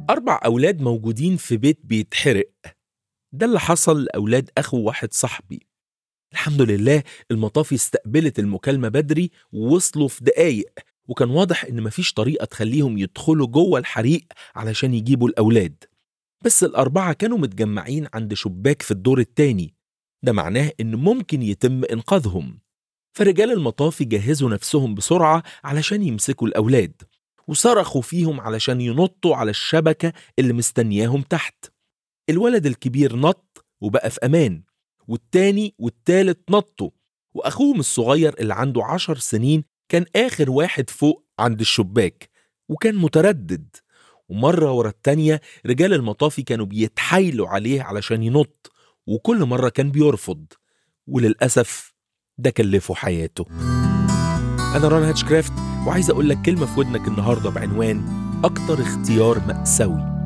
أربع أولاد موجودين في بيت بيتحرق ده اللي حصل لأولاد أخو واحد صاحبي الحمد لله المطافي استقبلت المكالمة بدري ووصلوا في دقايق وكان واضح إن مفيش طريقة تخليهم يدخلوا جوه الحريق علشان يجيبوا الأولاد بس الأربعة كانوا متجمعين عند شباك في الدور التاني ده معناه إن ممكن يتم إنقاذهم فرجال المطافي جهزوا نفسهم بسرعة علشان يمسكوا الأولاد وصرخوا فيهم علشان ينطوا على الشبكة اللي مستنياهم تحت الولد الكبير نط وبقى في أمان والتاني والتالت نطوا وأخوهم الصغير اللي عنده عشر سنين كان آخر واحد فوق عند الشباك وكان متردد ومرة ورا التانية رجال المطافي كانوا بيتحايلوا عليه علشان ينط وكل مرة كان بيرفض وللأسف ده كلفه حياته أنا ران هاتشكرافت وعايز أقول لك كلمة في ودنك النهاردة بعنوان أكتر اختيار مأساوي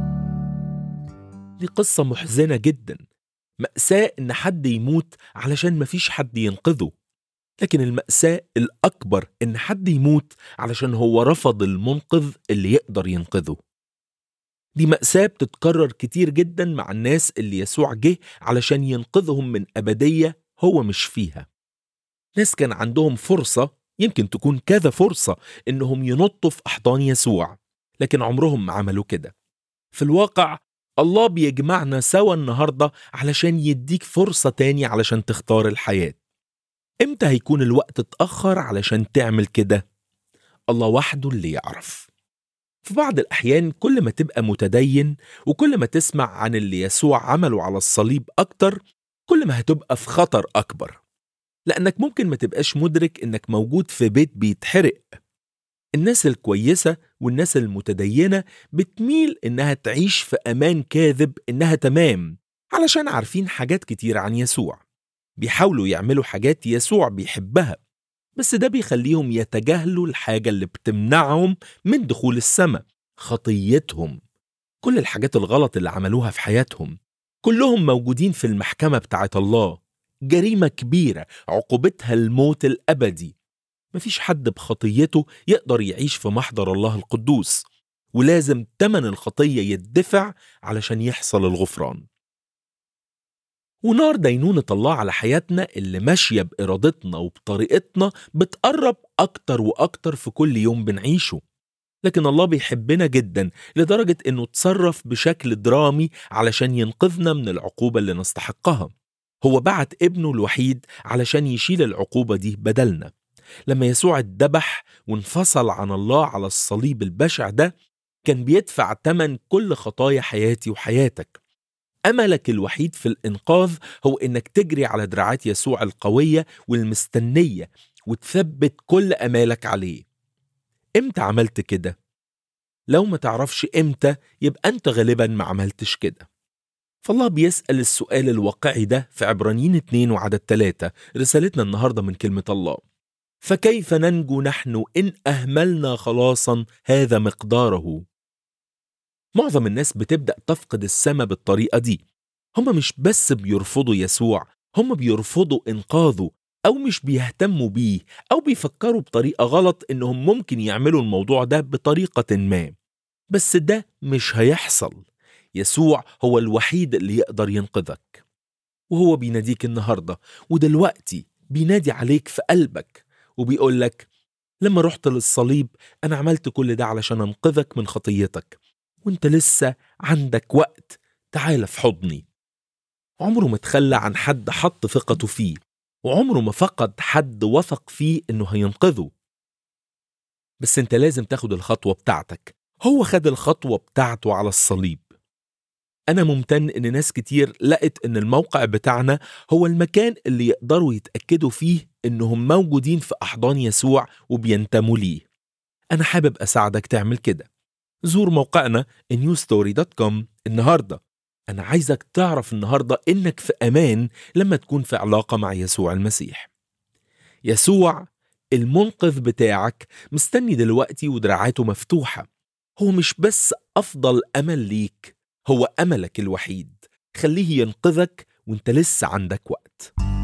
دي قصة محزنة جدا مأساة إن حد يموت علشان مفيش حد ينقذه لكن المأساة الأكبر إن حد يموت علشان هو رفض المنقذ اللي يقدر ينقذه دي مأساة بتتكرر كتير جدا مع الناس اللي يسوع جه علشان ينقذهم من أبدية هو مش فيها ناس كان عندهم فرصة يمكن تكون كذا فرصة إنهم ينطوا في أحضان يسوع لكن عمرهم ما عملوا كده في الواقع الله بيجمعنا سوا النهاردة علشان يديك فرصة تاني علشان تختار الحياة امتى هيكون الوقت اتأخر علشان تعمل كده؟ الله وحده اللي يعرف في بعض الأحيان كل ما تبقى متدين وكل ما تسمع عن اللي يسوع عمله على الصليب أكتر كل ما هتبقى في خطر أكبر لأنك ممكن ما تبقاش مدرك إنك موجود في بيت بيتحرق الناس الكويسة والناس المتدينة بتميل إنها تعيش في أمان كاذب إنها تمام علشان عارفين حاجات كتير عن يسوع بيحاولوا يعملوا حاجات يسوع بيحبها بس ده بيخليهم يتجاهلوا الحاجة اللي بتمنعهم من دخول السماء خطيتهم كل الحاجات الغلط اللي عملوها في حياتهم كلهم موجودين في المحكمة بتاعت الله جريمة كبيرة عقوبتها الموت الأبدي مفيش حد بخطيته يقدر يعيش في محضر الله القدوس ولازم تمن الخطية يدفع علشان يحصل الغفران ونار دينونة الله على حياتنا اللي ماشية بإرادتنا وبطريقتنا بتقرب أكتر وأكتر في كل يوم بنعيشه لكن الله بيحبنا جدا لدرجة إنه تصرف بشكل درامي علشان ينقذنا من العقوبة اللي نستحقها هو بعت ابنه الوحيد علشان يشيل العقوبة دي بدلنا لما يسوع اتذبح وانفصل عن الله على الصليب البشع ده كان بيدفع تمن كل خطايا حياتي وحياتك أملك الوحيد في الإنقاذ هو إنك تجري على دراعات يسوع القوية والمستنية وتثبت كل أمالك عليه إمتى عملت كده؟ لو ما تعرفش إمتى يبقى أنت غالبا ما عملتش كده فالله بيسأل السؤال الواقعي ده في عبرانيين 2 وعدد 3 رسالتنا النهاردة من كلمة الله فكيف ننجو نحن إن أهملنا خلاصا هذا مقداره معظم الناس بتبدأ تفقد السماء بالطريقة دي هم مش بس بيرفضوا يسوع هم بيرفضوا إنقاذه أو مش بيهتموا بيه أو بيفكروا بطريقة غلط إنهم ممكن يعملوا الموضوع ده بطريقة ما بس ده مش هيحصل يسوع هو الوحيد اللي يقدر ينقذك وهو بيناديك النهاردة ودلوقتي بينادي عليك في قلبك وبيقول لك لما رحت للصليب أنا عملت كل ده علشان أنقذك من خطيتك وانت لسه عندك وقت تعال في حضني عمره ما تخلى عن حد حط ثقته فيه وعمره ما فقد حد وثق فيه انه هينقذه بس انت لازم تاخد الخطوة بتاعتك هو خد الخطوة بتاعته على الصليب أنا ممتن إن ناس كتير لقت إن الموقع بتاعنا هو المكان اللي يقدروا يتأكدوا فيه إنهم موجودين في أحضان يسوع وبينتموا ليه أنا حابب أساعدك تعمل كده زور موقعنا newstory.com النهارده أنا عايزك تعرف النهارده إنك في أمان لما تكون في علاقة مع يسوع المسيح. يسوع المنقذ بتاعك مستني دلوقتي ودراعاته مفتوحة. هو مش بس أفضل أمل ليك، هو أملك الوحيد. خليه ينقذك وانت لسه عندك وقت.